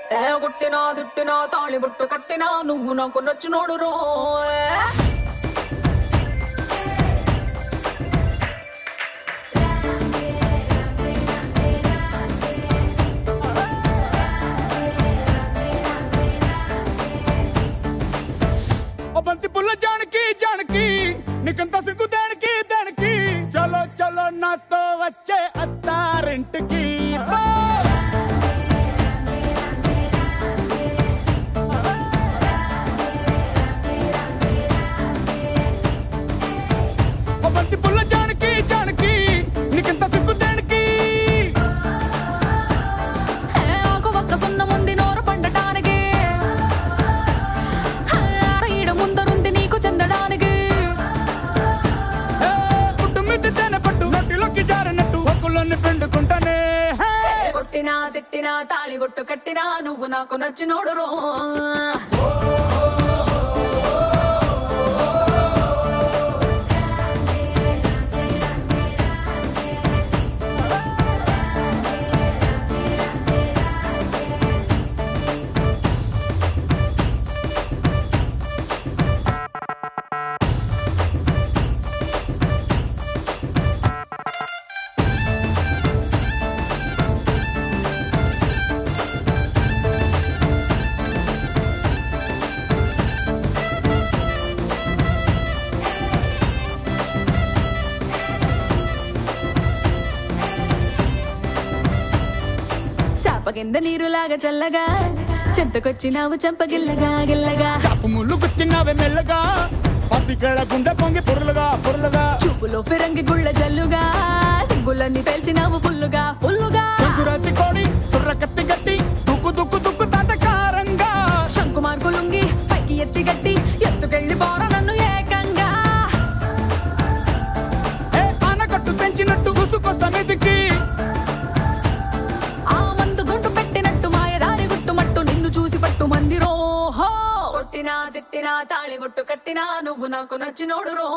ఏ కొట్టినా తిట్టినా తాళి బుట్టు కట్టినా నువ్వు నాకు నచ్చినోడు రో ఏ. ఓ బంతి పుల్ల జానకి జానకి నీకంత సిగ్గు దానికి దానికి చలో చలో నాతో వచ్చే అత్తారింటికి ఓ బంతి పుల్ల జానకి జానకి నీకంత సిగ్గు దానికి ఏ ఆకు ఒక్క సున్న ముందు నోరు పండటానికి ఏ ఆడ ఈడ ముందరుంది నీకు చెందడానికి ఏ, పుట్టు మీద తేనె పట్టు నోటిలోకి జారినట్టు సొక్కులన్నీ పిండుకుంటానే హే. కొట్టినా తిట్టినా తాళి బొట్టు కట్టినా నువ్వు నాకు నచ్చినోడు రో చాప కింద నీరులాగా చల్లగా చెంతకొచ్చినావు చంపగిల్లగా గిల్లగా చాపు ముళ్ళు గుచ్చినవే మెల్లగా పత్తికేళ గుండె పొంగి పొరులుగా పొరులుగా చూపులో ఫిరంగి గుళ్ళ జల్లుగా సిగ్గులన్నీ పేల్చినావు ఫుల్లుగా ఫుల్లుగా శంకురాతి కోడి సుర్ర కత్తి గట్టి దుక్కు దుక్కు దుక్కు తాతకారంగా శంకు మార్కులుంగి పైకి ఎత్తి గట్టి ఎత్తుకెళ్ళి పోర నన్ను ఏకంగా ఏ ఆనకట్టు తెంచినట్టు గుసుకొస్తా మీదికి ఆ మందు గుండు పెట్టినట్టు మాయదారి గుట్టు మట్టు నిన్ను చూసి పట్టు మంది రోహో కొట్టినా తిట్టినా తాళి బొట్టు కట్టినా నువ్వు నాకు నచ్చినోడు రో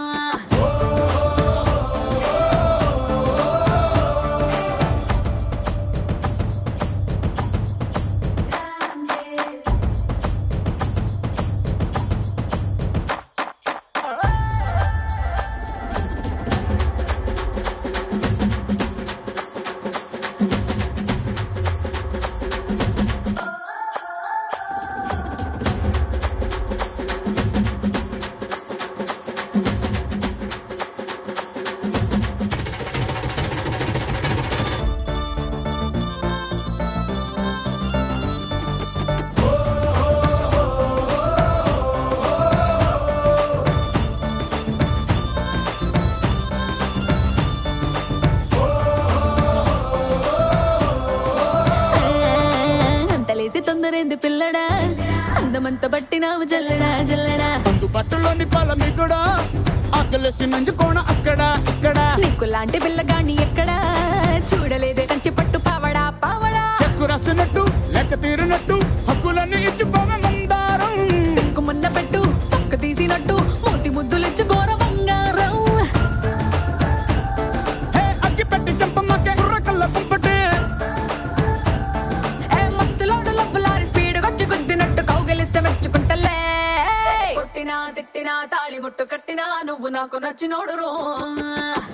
అంతలేసి తొందరేంది పిల్లడా అందమంత పట్టినావు జల్లడా జల్లడా అందు బట్టలోని పాల మిగుడా ఆకలేసి నంజుకోణ అక్కడ ఇక్కడ నీకు లాంటి పిల్లగాన్ని ఎక్కడా చూడలేదే కంచి పట్టు పావడా పావడా చెక్కు రాసినట్టు లెక్క తీరినట్టు హక్కులన్నీ ఇచ్చుకోగ మందారం పెక్కు మున్న పెట్టు తొక్క తీసినట్టు మూతి ముద్దులిచ్చు ఘోర బంగారం హే అగ్గి పెట్టి చంపమ్మకే కుర్ర కళ్ళ కుంపటే ఏ మత్తులోడు లబ్బులారి స్పీడ్ వచ్చి గుద్దినట్టు కౌగలిస్తే మెచ్చుకుంటలే కొట్టినా తిట్టినా తాళి బొట్టు కట్టినా నువ్వు నాకు నచ్చినోడు రో